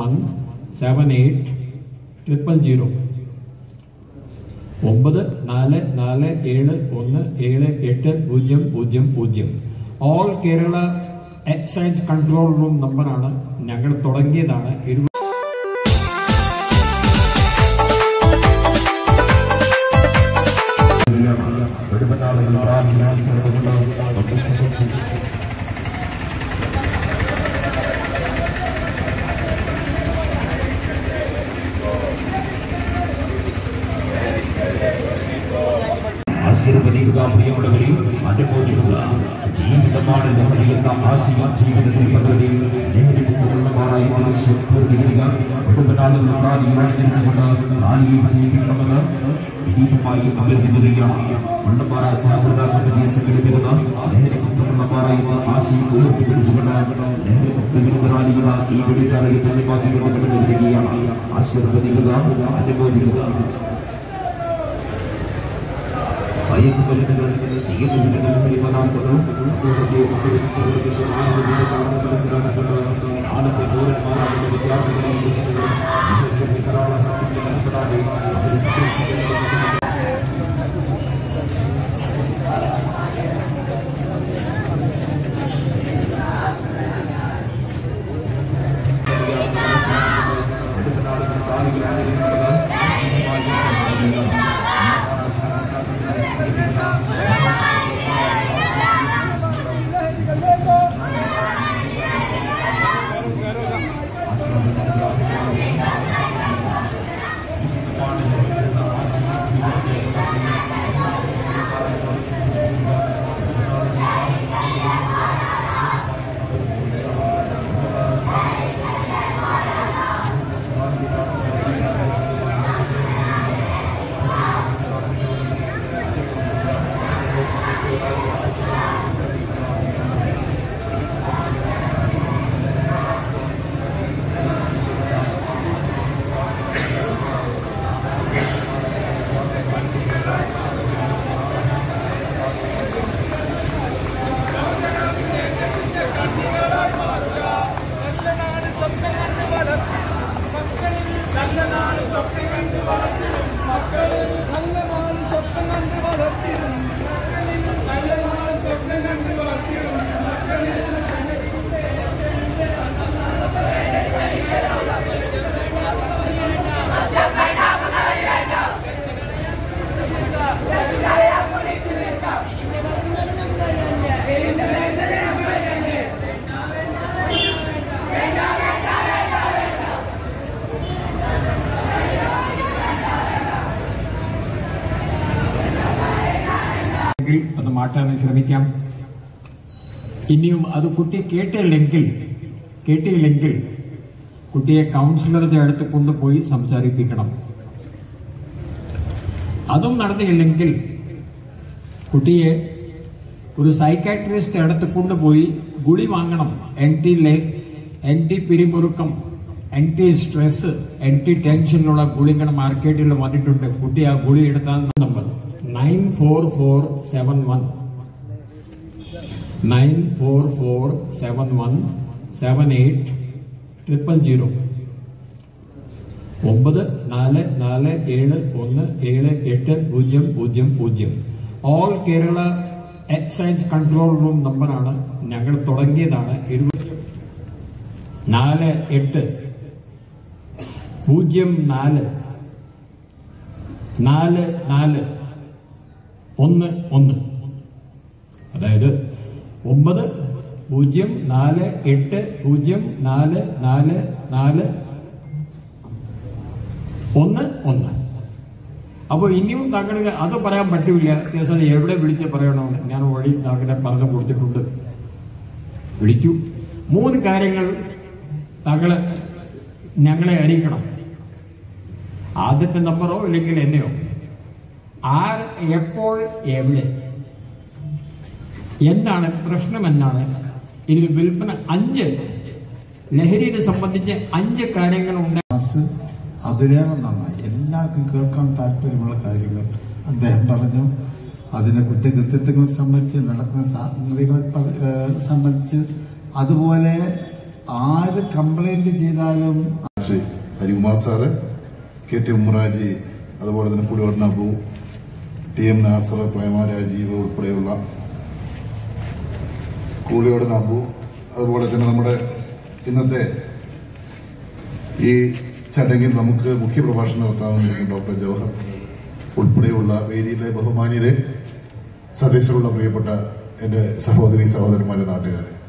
one seven eight triple zero ഒമ്പത് നാല് നാല് ഏഴ് ഒന്ന് ഏഴ് എട്ട് പൂജ്യം പൂജ്യം പൂജ്യം all Kerala excise control room നമ്പറാണ് ഞങ്ങൾ തുടങ്ങിയതാണ് ഇരുപത് വെടിപ്പെട്ടാളുകൾ പ്രാർത്ഥിക്കാൻ ശ്രമമുണ്ട് മക്കൾ സംഭവിച്ചു ആശീർവദിക്കുക പ്രിയമുള്ളവരെ അനുമോദിക്കുക ജീവിതമാണ് നമ്മുടെ എന്ന ആശയം ജീവിതത്തിൽ പകർത്തി നേടി മുക്തമുള്ളമാരായ ലക്ഷ്യം പൂർത്തീകരിക്കുക വെടുപ്പനാളുകൾ റാലിയിൽ അണിഞ്ഞിരുന്നുകൊണ്ട് റാലിയിൽ വിജയിപ്പിക്കണമെന്ന് വിനീതമായി അഭ്യർത്ഥിക്കുകയാണ് മണ്ണപ്പാറ ജാഗ്രതാ കമ്മിറ്റി സംഘടിപ്പിക്കുന്ന നേരെ മുക്തമുള്ളമാറ എന്ന ആശയം ഉയർത്തിപ്പിടിച്ചുകൊണ്ട് നേരെ മുക്ത വിരുദ്ധ റാലിയുടെ ഈ വെടിച്ചാലയെ ധന്യമാക്കിക്കൊണ്ട് കടന്നു വരികയാണ് ആശീർവദിക്കുക അനുമോദിക്കുക ഭയക്കുമരുന്നുകൾ തീർന്നുവിടുന്ന പരിമലാന്തങ്ങൾ സമൂഹത്തെ ഉപയോഗിക്കുന്നവർക്ക് മാനവീയമാണെന്ന് മനസ്സിലാക്കിക്കൊണ്ട് ആണത്തെ പൗരന്മാരാകുന്ന വിദ്യാർത്ഥികളെ വിളിച്ചത് നിങ്ങൾക്ക് കരാള ഹസ്തത്തിൽ ഏർപ്പെടാതെ അവരെ സംരക്ഷിക്കുന്നത് എങ്കിൽ അത് മാറ്റാൻ ശ്രമിക്കാം ഇനിയും അത് കുട്ടി കേട്ടില്ലെങ്കിൽ കേട്ടില്ലെങ്കിൽ കുട്ടിയെ കൗൺസിലറുടെ അടുത്ത് കൊണ്ടുപോയി സംസാരിപ്പിക്കണം അതും നടന്നില്ലെങ്കിൽ കുട്ടിയെ ഒരു സൈക്കാട്രിസ്റ്റ് അടുത്ത് കൊണ്ടുപോയി ഗുളി വാങ്ങണം എൻടി എൻടി പിരിമുറുക്കം എൻടി സ്ട്രെസ് എൻടി ടെൻഷനിലുള്ള ഗുളികൾ മാർക്കറ്റിൽ വന്നിട്ടുണ്ട് കുട്ടി ആ ഗുളി എടുത്താൽ number nine four four seven one nine four four seven one seven eight triple zero ഒമ്പത് നാല് നാല് ഏഴ് ഒന്ന് ഏഴ് എട്ട് പൂജ്യം പൂജ്യം പൂജ്യം all Kerala excise control room നമ്പറാണ് ഞങ്ങൾ തുടങ്ങിയതാണ് ഇരുപത്തി നാല് എട്ട് പൂജ്യം നാല് നാല് നാല് ഒന്ന് ഒന്ന് അതായത് ഒമ്പത് പൂജ്യം നാല് എട്ട് പൂജ്യം നാല് നാല് നാല് ഒന്ന് ഒന്ന് അപ്പോൾ ഇനിയും താങ്കൾ അത് പറയാൻ പറ്റൂല കേസാണ് എവിടെ വിളിച്ച് പറയണമെന്ന് ഞാൻ വഴി താങ്കളെ പറഞ്ഞു കൊടുത്തിട്ടുണ്ട് വിളിക്കൂ മൂന്ന് കാര്യങ്ങൾ താങ്കൾ ഞങ്ങളെ അറിയിക്കണം ആദ്യത്തെ നമ്പറോ അല്ലെങ്കിൽ എന്നെയോ ആർ എപ്പോൾ എവിടെ എന്താണ് പ്രശ്നം എന്നാണ് ഇതിന് വിൽപ്പന അഞ്ച് ലഹരിയെ സംബന്ധിച്ച് അഞ്ച് കാര്യങ്ങളുണ്ട് ക്ലാസ് അതിലേറെ നന്നായി എല്ലാവർക്കും കേൾക്കാൻ താല്പര്യമുള്ള കാര്യങ്ങൾ അദ്ദേഹം പറഞ്ഞു അതിന്റെ കുറ്റകൃത്യത്വങ്ങളെ സംബന്ധിച്ച് നടക്കുന്ന സംഗതികളെ പ- ഏഹ് സംബന്ധിച്ച് അതുപോലെ ആര് കംപ്ലൈന്റ് ചെയ്താലും Harikumar sir K T Ummarji അതുപോലെ തന്നെ പുലിവർണ്ണ അബു ടി എം നാസർ പ്രേമ രാജീവ് ഉൾപ്പെടെയുള്ള കൂളിയോട് അബു അതുപോലെ തന്നെ നമ്മുടെ ഇന്നത്തെ ഈ ചടങ്ങിൽ നമുക്ക് മുഖ്യപ്രഭാഷണം നടത്താമെന്ന് ഡോക്ടർ ജവഹർ ഉൾപ്പെടെയുള്ള വേദിയിലെ ബഹുമാന്യരെ സദസ്യരുള്ള പ്രിയപ്പെട്ട എന്റെ സഹോദരി സഹോദരന്മാരെ നാട്ടുകാരെ